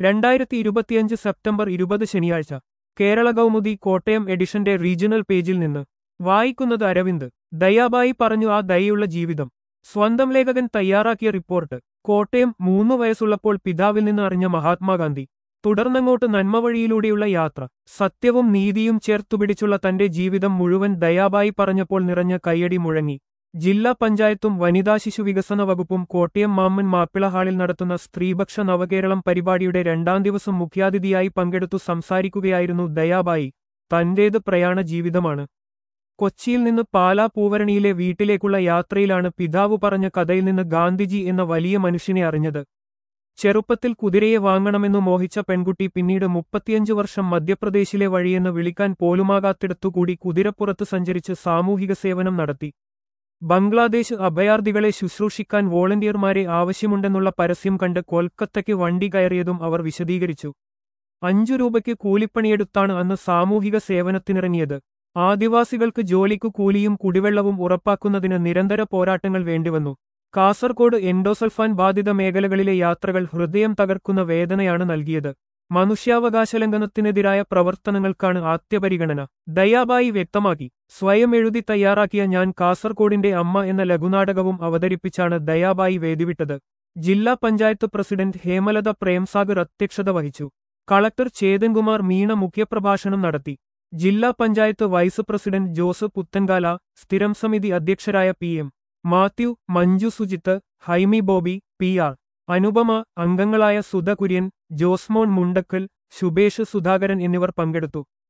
രണ്ടായിരത്തി ഇരുപത്തിയഞ്ച് സെപ്റ്റംബർ ഇരുപത് ശനിയാഴ്ച കേരള കൗമുദി കോട്ടയം എഡിഷന്റെ റീജിയണൽ പേജിൽ നിന്ന് വായിക്കുന്നത് അരവിന്ദ് ദയാബായി പറഞ്ഞു ആ ദയുള്ള ജീവിതം സ്വന്തം ലേഖകൻ തയ്യാറാക്കിയ റിപ്പോർട്ട് കോട്ടയം മൂന്നു വയസ്സുള്ളപ്പോൾ പിതാവിൽ നിന്ന് അറിഞ്ഞ മഹാത്മാഗാന്ധി തുടർന്നങ്ങോട്ട് നന്മവഴിയിലൂടെയുള്ള യാത്ര സത്യവും നീതിയും ചേർത്തുപിടിച്ചുള്ള തന്റെ ജീവിതം മുഴുവൻ ദയാബായി പറഞ്ഞപ്പോൾ നിറഞ്ഞ കയ്യടി മുഴങ്ങി ജില്ലാ പഞ്ചായത്തും വനിതാ ശിശു വികസന വകുപ്പും കോട്ടയം മാമ്മൻ മാപ്പിള ഹാളിൽ നടത്തുന്ന സ്ത്രീപക്ഷ നവകേരളം പരിപാടിയുടെ രണ്ടാം ദിവസം മുഖ്യാതിഥിയായി പങ്കെടുത്തു സംസാരിക്കുകയായിരുന്നു ദയാബായി തന്റേത് പ്രയാണ ജീവിതമാണ് കൊച്ചിയിൽ നിന്ന് പാലാ പൂവരണിയിലെ വീട്ടിലേക്കുള്ള യാത്രയിലാണ് പിതാവ് പറഞ്ഞ കഥയിൽ നിന്ന് ഗാന്ധിജി എന്ന വലിയ മനുഷ്യനെ അറിഞ്ഞത് ചെറുപ്പത്തിൽ കുതിരയെ വാങ്ങണമെന്നു മോഹിച്ച പെൺകുട്ടി പിന്നീട് മുപ്പത്തിയഞ്ചു വർഷം മധ്യപ്രദേശിലെ വഴിയെന്ന് വിളിക്കാൻ പോലുമാകാത്തിടത്തുകൂടി കുതിരപ്പുറത്ത് സഞ്ചരിച്ച് സാമൂഹിക സേവനം നടത്തി ബംഗ്ലാദേശ് അഭയാർത്ഥികളെ ശുശ്രൂഷിക്കാൻ വോളണ്ടിയർമാരെ ആവശ്യമുണ്ടെന്നുള്ള പരസ്യം കണ്ട് കൊൽക്കത്തയ്ക്ക് വണ്ടി കയറിയതും അവർ വിശദീകരിച്ചു അഞ്ചു രൂപയ്ക്ക് കൂലിപ്പണിയെടുത്താണ് അന്ന് സാമൂഹിക സേവനത്തിനിറങ്ങിയത് ആദിവാസികൾക്ക് ജോലിക്കു കൂലിയും കുടിവെള്ളവും ഉറപ്പാക്കുന്നതിന് നിരന്തര പോരാട്ടങ്ങൾ വേണ്ടിവന്നു കാസർകോട് എൻഡോസൾഫാൻ ബാധിത മേഖലകളിലെ യാത്രകൾ ഹൃദയം തകർക്കുന്ന വേദനയാണ് നൽകിയത് മനുഷ്യാവകാശ ലംഘനത്തിനെതിരായ പ്രവർത്തനങ്ങൾക്കാണ് ആദ്യപരിഗണന ദയാബായി വ്യക്തമാക്കി സ്വയം എഴുതി തയ്യാറാക്കിയ ഞാൻ കാസർകോടിന്റെ അമ്മ എന്ന ലഘുനാടകവും അവതരിപ്പിച്ചാണ് ദയാബായി വേദിവിട്ടത് ജില്ലാ പഞ്ചായത്ത് പ്രസിഡന്റ് ഹേമലത പ്രേംസാഗർ അധ്യക്ഷത വഹിച്ചു കളക്ടർ ചേതൻകുമാർ മീണ മുഖ്യപ്രഭാഷണം നടത്തി ജില്ലാ panchayat vice president Joseph Puthenkala സ്ഥിരം സമിതി അധ്യക്ഷരായ P M Mathew Manju Sujith Haimi Bobby P R Anupama അംഗങ്ങളായ സുധ കുര്യൻ ജോസ്മോൻ മുണ്ടക്കൽ ശുഭേഷ് സുധാകരൻ എന്നിവർ പങ്കെടുത്തു